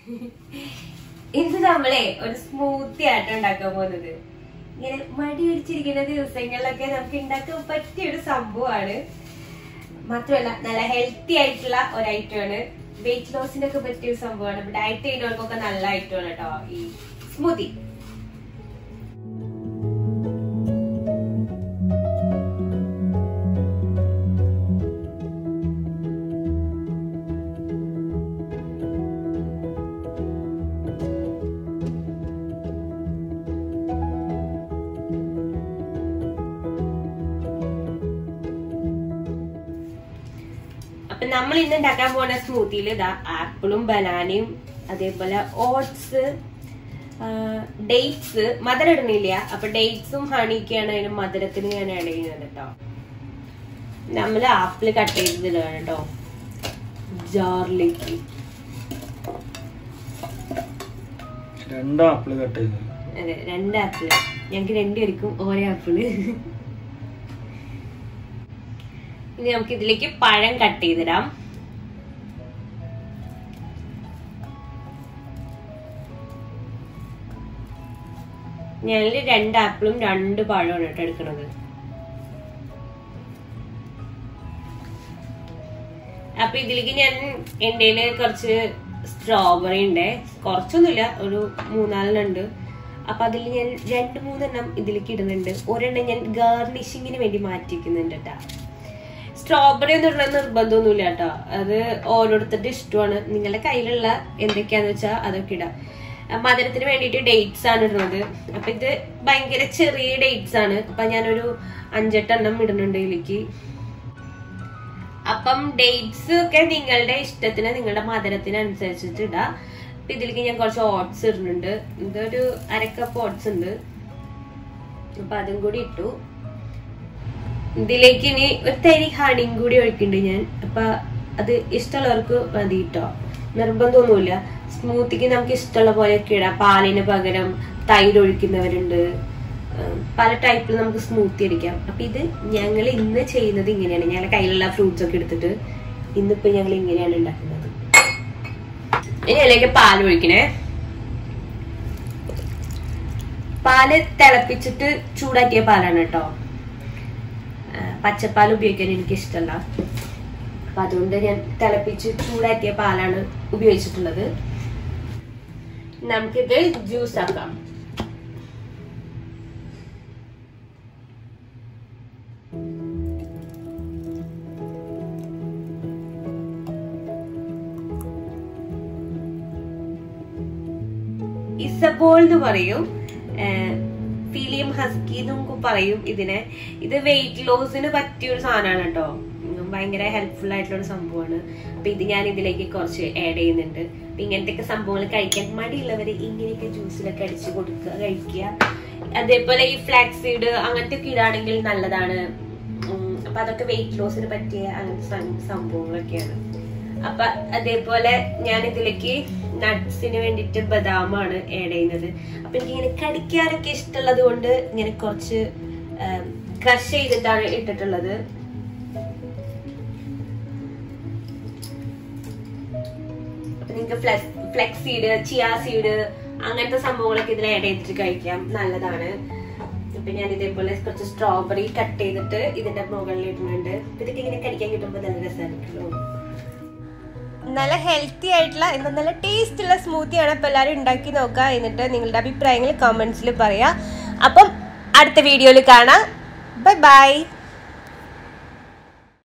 ഇന്ന് നമ്മളെ ഒരു സ്മൂത്തി ആയിട്ട് ഉണ്ടാക്കാൻ പോകുന്നത് ഇങ്ങനെ മടി പിടിച്ചിരിക്കുന്ന ദിവസങ്ങളിലൊക്കെ നമുക്ക് ഉണ്ടാക്കാൻ പറ്റിയ ഒരു സംഭവമാണ് മാത്രമല്ല നല്ല ഹെൽത്തി ആയിട്ടുള്ള ഒരു ഐറ്റമാണ് വെയിറ്റ് ലോസിനൊക്കെ പറ്റിയ ഒരു സംഭവമാണ് ഡയറ്റ് ചെയ്യുന്നവർക്കൊക്കെ നല്ല ഐറ്റമാണ് കേട്ടോ ഈ സ്മൂത്തി അപ്പൊ നമ്മൾ ഇന്ന് ഉണ്ടാക്കാൻ പോകുന്ന സ്മൂത്തിയിൽ ഇതാ ആപ്പിളും ബനാനയും അതേപോലെ ഓട്സ് ഡേറ്റ്സ് മധുരം ഇടുന്നില്ല അപ്പൊ ഡേറ്റ്സും ഹണിയൊക്കെയാണ് അതിന് മധുരത്തിന് ഞാൻ ആഡ് ചെയ്യുന്നത് കേട്ടോ നമ്മൾ ആപ്പിൾ കട്ട് ചെയ്തിടാണ് കേട്ടോ ജാറിലേക്ക് രണ്ട് ആപ്പിള് കട്ട് ചെയ്ത് അതെ രണ്ട് ആപ്പിള് ഞങ്ങൾക്ക് രണ്ടുപേർക്കും ഓരോ ആപ്പിള് ഇനി നമുക്ക് ഇതിലേക്ക് പഴം കട്ട് ചെയ്തിടാം ഞാനിൽ രണ്ട് ആപ്പിളും രണ്ട് പഴമാണ് കേട്ടോ എടുക്കണത് അപ്പൊ ഇതിലേക്ക് ഞാൻ എൻ്റെ കുറച്ച് സ്ട്രോബെറി ഉണ്ട് കുറച്ചൊന്നുമില്ല ഒരു മൂന്നാലെണ്ണുണ്ട് അപ്പൊ അതിൽ ഞാൻ രണ്ട് മൂന്നെണ്ണം ഇതിലേക്ക് ഇടുന്നുണ്ട് ഒരെണ്ണം ഞാൻ ഗാർണിഷിങ്ങിന് വേണ്ടി മാറ്റിക്കുന്നുണ്ട് കേട്ടാ സ്ട്രോബെറി ഒന്നും ഇടണം നിർബന്ധമൊന്നുമില്ല കേട്ടോ അത് ഓരോരുത്തരുടെ ഇഷ്ടമാണ് നിങ്ങളുടെ കയ്യിലുള്ള എന്തൊക്കെയാന്ന് വെച്ചാൽ അതൊക്കെ ഇടാം ആ, മധുരത്തിന് വേണ്ടിയിട്ട് ഡേറ്റ്സ് ആണ് ഇടുന്നത് അപ്പൊ ഇത് ഭയങ്കര ചെറിയ ഡേറ്റ്സ് ആണ് അപ്പൊ ഞാനൊരു അഞ്ചെട്ടെണ്ണം ഇടുന്നുണ്ട് ഇതിലേക്ക് അപ്പം ഡേറ്റ്സ് ഒക്കെ നിങ്ങളുടെ ഇഷ്ടത്തിന് നിങ്ങളുടെ മധുരത്തിന് അനുസരിച്ചിട്ട് ഇടാം അപ്പൊ ഇതിലേക്ക് ഞാൻ കുറച്ച് ഓട്സ് ഇടുന്നുണ്ട് ഇതൊരു അരക്കപ്പ് ഓട്സ് ഉണ്ട് അപ്പൊ അതും കൂടി ഇട്ടു ഇതിലേക്ക് ഇനി ഒരു തരി ഹണിയും കൂടി ഒഴിക്കുന്നുണ്ട് ഞാൻ അപ്പൊ അത് ഇഷ്ടമുള്ളവർക്ക് മതി കേട്ടോ നിർബന്ധമൊന്നുമില്ല സ്മൂത്തിക്ക് നമുക്ക് ഇഷ്ടമുള്ള പോലെയൊക്കെ ഇടാം പാലിന് പകരം തൈര് ഒഴിക്കുന്നവരുണ്ട് ഉം, പല ടൈപ്പിൽ നമുക്ക് സ്മൂത്തി അടിക്കാം അപ്പൊ ഇത് ഞങ്ങൾ ഇന്ന് ചെയ്യുന്നത് ഇങ്ങനെയാണ് ഞങ്ങളുടെ കയ്യിലുള്ള ഫ്രൂട്ട്സ് ഒക്കെ എടുത്തിട്ട് ഇന്നിപ്പോ ഞങ്ങൾ ഇങ്ങനെയാണ് ഉണ്ടാക്കുന്നത് ഇനി അതിലേക്ക് പാൽ ഒഴിക്കണേ പാല് തിളപ്പിച്ചിട്ട് ചൂടാക്കിയ പാലാണ് കേട്ടോ ആ, പച്ചപ്പാൽ ഉപയോഗിക്കാൻ എനിക്ക് ഇഷ്ടമല്ല അപ്പൊ അതുകൊണ്ട് ഞാൻ തിളപ്പിച്ച് ചൂടാക്കിയ പാലാണ് ഉപയോഗിച്ചിട്ടുള്ളത് നമുക്കിത് ജ്യൂസ് ആക്കാം ഇസബോൾ എന്ന് പറയും ഫീലിയം ഹസ്കി എന്നും പറയും ഇതിനെ ഇത് വെയിറ്റ് ലോസിന് പറ്റിയ ഒരു സാധനമാണ് കേട്ടോ ഉം, ഭയങ്കര ഹെൽപ്ഫുൾ ആയിട്ടുള്ള ഒരു സംഭവമാണ് അപ്പൊ ഇത് ഞാൻ ഇതിലേക്ക് കുറച്ച് ആഡ് ചെയ്യുന്നുണ്ട് അപ്പൊ ഇങ്ങനത്തെ സംഭവങ്ങൾ കഴിക്കാൻ മടിയുള്ളവര് ഇങ്ങനെയൊക്കെ ജ്യൂസിലൊക്കെ അടിച്ച് കൊടുക്കുക കഴിക്കുക അതേപോലെ ഈ ഫ്ലാക്സ് സീഡ് അങ്ങനത്തെ ഒക്കെ ഇടാണെങ്കിൽ നല്ലതാണ് ഉം, അപ്പൊ അതൊക്കെ വെയിറ്റ് ലോസിന് പറ്റിയ അങ്ങനത്തെ സം- സംഭവങ്ങളൊക്കെയാണ് അപ്പൊ അതേപോലെ ഞാൻ ഇതിലേക്ക് നട്ട്സിന് വേണ്ടിയിട്ട് ബദാമാണ് ആഡ് ചെയ്യുന്നത് അപ്പൊ എനിക്ക് ഇങ്ങനെ കടിക്കാനൊക്കെ ഇഷ്ടമുള്ളത് കൊണ്ട് ഇങ്ങനെ കുറച്ച് ക്രഷ് ചെയ്തിട്ടാണ് ഇട്ടിട്ടുള്ളത് അപ്പൊ നിങ്ങൾക്ക് ഫ്ലെക്സ് സീഡ് ചിയാ സീഡ് അങ്ങനത്തെ സംഭവങ്ങളൊക്കെ ഇതിൽ ആഡ് ചെയ്തിട്ട് കഴിക്കാം നല്ലതാണ് അപ്പൊ ഞാൻ ഇതേപോലെ കുറച്ച് സ്ട്രോബെറി കട്ട് ചെയ്തിട്ട് ഇതിന്റെ മുകളിൽ ഇടുന്നുണ്ട് അപ്പൊ ഇതൊക്കെ ഇങ്ങനെ കഴിക്കാൻ കിട്ടുമ്പോൾ നല്ല രസമായിരിക്കുമല്ലോ നല്ല ഹെൽത്തി ആയിട്ടുള്ള എന്നാൽ നല്ല ടേസ്റ്റ് ഉള്ള സ്മൂത്തിയാണ് അപ്പോൾ എല്ലാവരും ഉണ്ടാക്കി നോക്കുക എന്നിട്ട് നിങ്ങളുടെ അഭിപ്രായങ്ങൾ കമൻസിൽ പറയാം അപ്പം അടുത്ത വീഡിയോയിൽ കാണാം ബൈ ബൈ